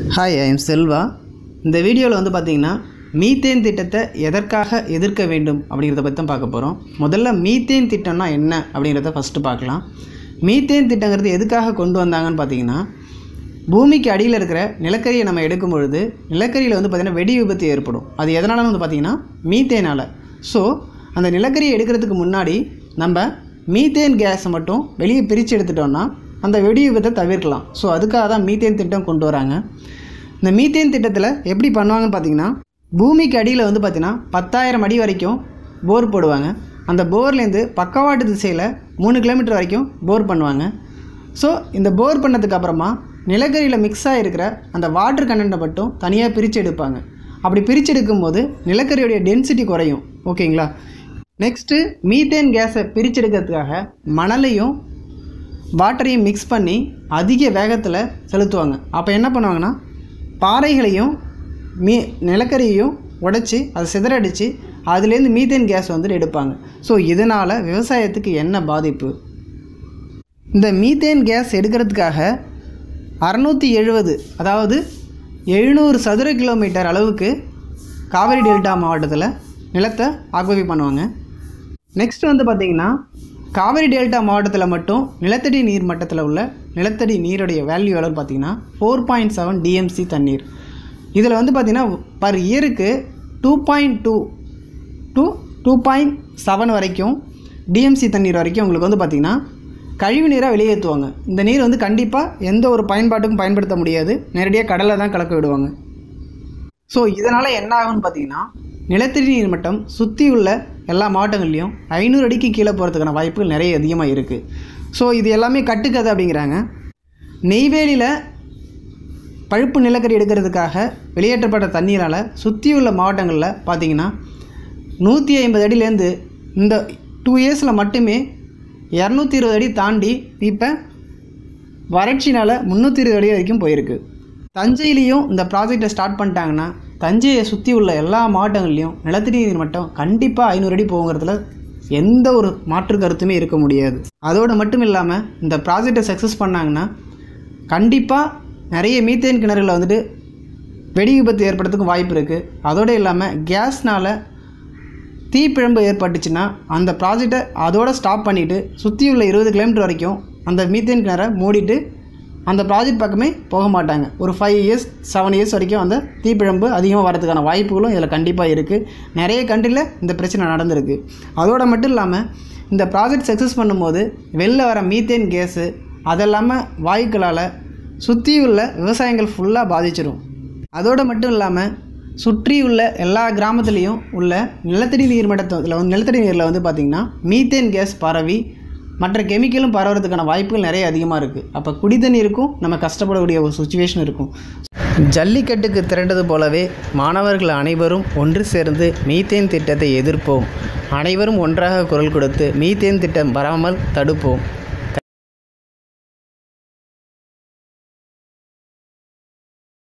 hi I am Selva இந்த வீடியோவில் வந்து பார்த்தீங்கன்னா மீத்தேன் திட்டத்தை எதற்காக எதிர்க்க வேண்டும் அப்படிங்கிறத பற்றி தான் பார்க்க போகிறோம் முதல்ல மீத்தேன் திட்டம்னா என்ன அப்படிங்கிறத ஃபஸ்ட்டு பார்க்கலாம் மீத்தேன் திட்டங்கிறது எதுக்காக கொண்டு வந்தாங்கன்னு பார்த்தீங்கன்னா பூமிக்கு அடியில் இருக்கிற நிலக்கரியை நம்ம எடுக்கும் பொழுது நிலக்கரியில் வந்து பார்த்திங்கன்னா வெடி விபத்து ஏற்படும் அது எதனாலன்னு வந்து பார்த்திங்கன்னா மீத்தேனால் ஸோ அந்த நிலக்கரியை எடுக்கிறதுக்கு முன்னாடி நம்ம மீத்தேன் கேஸை மட்டும் வெளியே பிரித்து எடுத்துட்டோம்னா அந்த வெடி விபத்தை தவிர்க்கலாம் ஸோ அதுக்காக தான் மீத்தேன் திட்டம் கொண்டு வராங்க இந்த மீத்தேன் திட்டத்தில் எப்படி பண்ணுவாங்கன்னு பார்த்தீங்கன்னா பூமிக்கு அடியில் வந்து பார்த்திங்கன்னா பத்தாயிரம் அடி வரைக்கும் போர் போடுவாங்க அந்த போர்லேருந்து பக்கவாட்டு திசையில் மூணு கிலோமீட்டர் வரைக்கும் போர் பண்ணுவாங்க ஸோ இந்த போர் பண்ணதுக்கு அப்புறமா நிலக்கரியில் மிக்ஸ் ஆகிருக்கிற அந்த வாட்டர் கண்டென்ட்டை மட்டும் தனியாக பிரித்து எடுப்பாங்க அப்படி பிரித்து எடுக்கும்போது நிலக்கரியுடைய டென்சிட்டி குறையும் ஓகேங்களா நெக்ஸ்ட்டு மீத்தேன் கேஸை பிரிச்செடுக்கிறதுக்காக மணலையும் வாட்டரையும் மிக்ஸ் பண்ணி அதிக வேகத்தில் செலுத்துவாங்க அப்போ என்ன பண்ணுவாங்கன்னா பாறைகளையும் மீ நிலக்கரியையும் உடைச்சி அதை சிதறடிச்சு அதுலேருந்து மீத்தேன் கேஸ் வந்துட்டு எடுப்பாங்க ஸோ இதனால் விவசாயத்துக்கு என்ன பாதிப்பு இந்த மீத்தேன் கேஸ் எடுக்கிறதுக்காக அறநூற்றி எழுபது அதாவது எழுநூறு சதுர கிலோமீட்டர் அளவுக்கு காவிரி டெல்டா மாவட்டத்தில் நிலத்தை ஆக்குபை பண்ணுவாங்க நெக்ஸ்ட் வந்து பார்த்திங்கன்னா காவிரி டெல்டா மாவட்டத்தில் மட்டும் நிலத்தடி நீர் மட்டத்தில் உள்ள நிலத்தடி நீருடைய வேல்யூ எவ்வளோன்னு பார்த்தீங்கன்னா ஃபோர் பாயிண்ட் செவன் டிஎம்சி தண்ணீர் இதில் வந்து பார்த்திங்கன்னா பர் இயருக்கு two point two two two point seven வரைக்கும் டிஎம்சி தண்ணீர் வரைக்கும் உங்களுக்கு வந்து பார்த்திங்கன்னா கழிவு நீராக வெளியேற்றுவாங்க இந்த நீர் வந்து கண்டிப்பாக எந்த ஒரு பயன்பாட்டுக்கும் பயன்படுத்த முடியாது நேரடியாக கடலில் தான் கலக்க விடுவாங்க ஸோ இதனால் என்ன ஆகும்னு பார்த்தீங்கன்னா நிலத்தடி நீர் மட்டம் சுற்றி உள்ள எல்லா மாவட்டங்கள்லையும் ஐநூறு அடிக்கு கீழே போகிறதுக்கான வாய்ப்புகள் நிறைய அதிகமாக இருக்குது ஸோ இது எல்லாமே கட்டுக்கதை அப்படிங்கிறாங்க நெய்வேலியில் பழுப்பு நிலக்கரி எடுக்கிறதுக்காக வெளியேற்றப்பட்ட தண்ணீரால் சுற்றியுள்ள மாவட்டங்களில் பார்த்தீங்கன்னா நூற்றி ஐம்பது அடியிலேருந்து இந்த டூ இயர்ஸில் மட்டுமே இரநூத்தி இருபது அடி தாண்டி இப்போ வறட்சினால் முந்நூற்றி இருபது அடி வரைக்கும் போயிருக்கு தஞ்சையிலையும் இந்த ப்ராஜெக்டை ஸ்டார்ட் பண்ணிட்டாங்கன்னா தஞ்சையை சுற்றி உள்ள எல்லா மாவட்டங்கள்லையும் நிலத்தடி நீர் மட்டம் கண்டிப்பாக ஐநூறு அடி போங்கிறதுல எந்த ஒரு மாற்று கருத்துமே இருக்க முடியாது அதோடு மட்டும் இல்லாமல் இந்த ப்ராஜெக்டை சக்ஸஸ் பண்ணாங்கன்னா கண்டிப்பாக நிறைய மீத்தேன் கிணறுகளில் வந்துட்டு வெடி விபத்து ஏற்படுறதுக்கு வாய்ப்பு இருக்குது அதோடு இல்லாமல் கேஸ்னால் தீப்பிழம்பு ஏற்பட்டுச்சுன்னா அந்த ப்ராஜெக்டை அதோட ஸ்டாப் பண்ணிவிட்டு சுற்றி உள்ள இருபது கிலோமீட்டர் வரைக்கும் அந்த மீத்தேன் கிணறை மூடிட்டு அந்த ப்ராஜெக்ட் பக்கமே போக மாட்டாங்க ஒரு ஃபைவ் இயர்ஸ் செவன் இயர்ஸ் வரைக்கும் அந்த தீப்பிழம்பு அதிகமாக வரதுக்கான வாய்ப்புகளும் இதில் கண்டிப்பாக இருக்குது நிறைய கண்ட்ரியில் இந்த பிரச்சனை நடந்திருக்கு அதோடு மட்டும் இல்லாமல் இந்த ப்ராஜெக்ட் சக்ஸஸ் பண்ணும்போது வெளில வர மீத்தேன் கேஸு அதெல்லாமல் வாயுக்களால் சுற்றி உள்ள விவசாயங்கள் ஃபுல்லாக பாதிச்சிடும் அதோடு மட்டும் இல்லாமல் சுற்றி உள்ள எல்லா கிராமத்துலேயும் உள்ள நிலத்தடி நீர் மட்டத்தில் வந்து நிலத்தடி நீரில் வந்து பார்த்திங்கன்னா மீத்தேன் கேஸ் பரவி மற்ற கெமிக்கலும் பரவுறதுக்கான வாய்ப்புகள் நிறைய அதிகமாக இருக்குது அப்போ குடி தண்ணீருக்கும் நம்ம கஷ்டப்படக்கூடிய ஒரு சுச்சுவேஷன் இருக்கும் ஜல்லிக்கட்டுக்கு திரண்டது போலவே மாணவர்கள் அனைவரும் ஒன்று சேர்ந்து மீத்தேன் திட்டத்தை எதிர்ப்போம் அனைவரும் ஒன்றாக குரல் கொடுத்து மீத்தேன் திட்டம் வராமல் தடுப்போம்